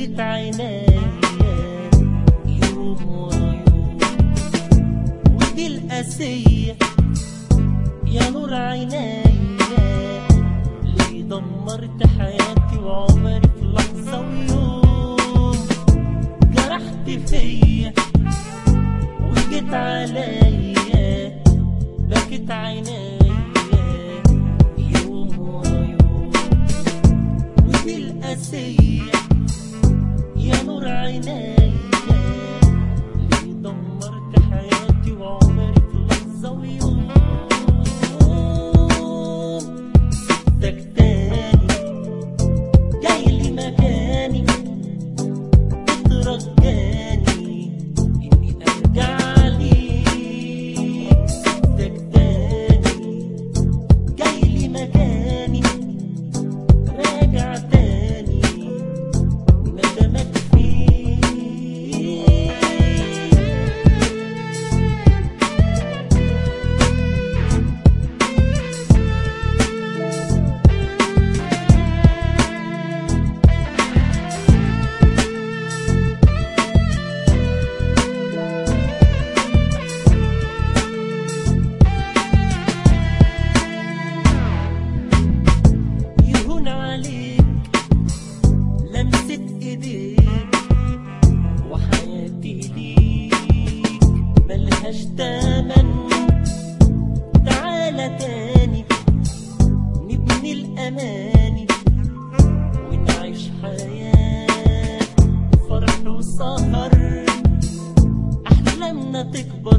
بكت عينيا يوم ورا يوم ودي القاسية يا نور عينيا ليه دمرت حياتي وعمري في لحظة ويوم جرحت فيا وجيت عليا بكت عينيا يوم ورا يوم ودي القاسية يا نور عينيا ليه دمرت حياتي وعمري في لحظة ويوم سبتك تاني جاي لي مكاني بترجاني إني أرجع ليك سبتك تاني جاي لي مكاني راجع تاني ندمك فيه يهون عليك لمسة ايديك وحياتي ليك ملهاش تمن تعالى تاني نبني الأماني ونعيش حياة فرح وسهر أحلامنا تكبر